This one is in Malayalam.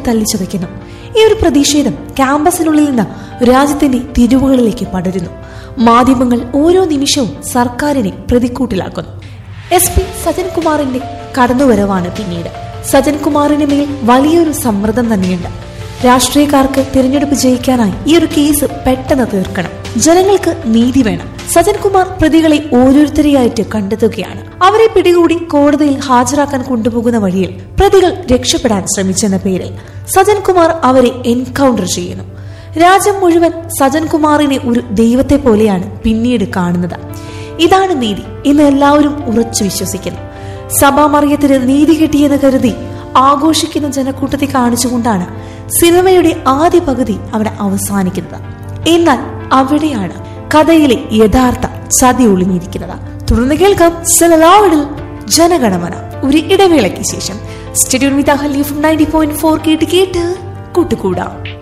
തല്ലിച്ചതയ്ക്കുന്നു ഈ ഒരു പ്രതിഷേധം ക്യാമ്പസിനുള്ളിൽ നിന്ന് രാജ്യത്തിന്റെ തിരിവുകളിലേക്ക് പടരുന്നു മാധ്യമങ്ങൾ ഓരോ നിമിഷവും സർക്കാരിനെ പ്രതിക്കൂട്ടിലാക്കുന്നു എസ് പി സജൻകുമാറിന്റെ കടന്നുവരവാണ് പിന്നീട് സജൻകുമാറിന് മേൽ വലിയൊരു സമ്മർദ്ദം തന്നെയുണ്ട് രാഷ്ട്രീയക്കാർക്ക് തിരഞ്ഞെടുപ്പ് ജയിക്കാനായി ഈ ഒരു കേസ് പെട്ടെന്ന് തീർക്കണം ജനങ്ങൾക്ക് നീതി വേണം സജൻകുമാർ പ്രതികളെ ഓരോരുത്തരെയായിട്ട് കണ്ടെത്തുകയാണ് അവരെ പിടികൂടി കോടതിയിൽ ഹാജരാക്കാൻ കൊണ്ടുപോകുന്ന വഴിയിൽ പ്രതികൾ രക്ഷപ്പെടാൻ ശ്രമിച്ചെന്ന പേരിൽ സജൻകുമാർ അവരെ എൻകൗണ്ടർ ചെയ്യുന്നു രാജ്യം മുഴുവൻ സജൻകുമാറിനെ ഒരു ദൈവത്തെ പോലെയാണ് പിന്നീട് കാണുന്നത് ഇതാണ് നീതി എന്ന് എല്ലാവരും ഉറച്ചു വിശ്വസിക്കുന്നു സഭാമറിയത്തിന് നീതി കിട്ടിയെന്ന് കരുതി ആഘോഷിക്കുന്ന ജനക്കൂട്ടത്തെ കാണിച്ചുകൊണ്ടാണ് സിനിമയുടെ ആദ്യ പകുതി അവിടെ അവസാനിക്കുന്നത് എന്നാൽ അവിടെയാണ് കഥയിലെ യഥാർത്ഥ ചതി ഒളിഞ്ഞിരിക്കുന്നത് തുടർന്ന് കേൾക്കാം സെലലാവിഡിൽ ജനഗണമന ഒരു ഇടവേളയ്ക്ക് ശേഷം stadium with Ahalya ninety point four കേട്ട് കേട്ട് കൂട്ടുകൂടാം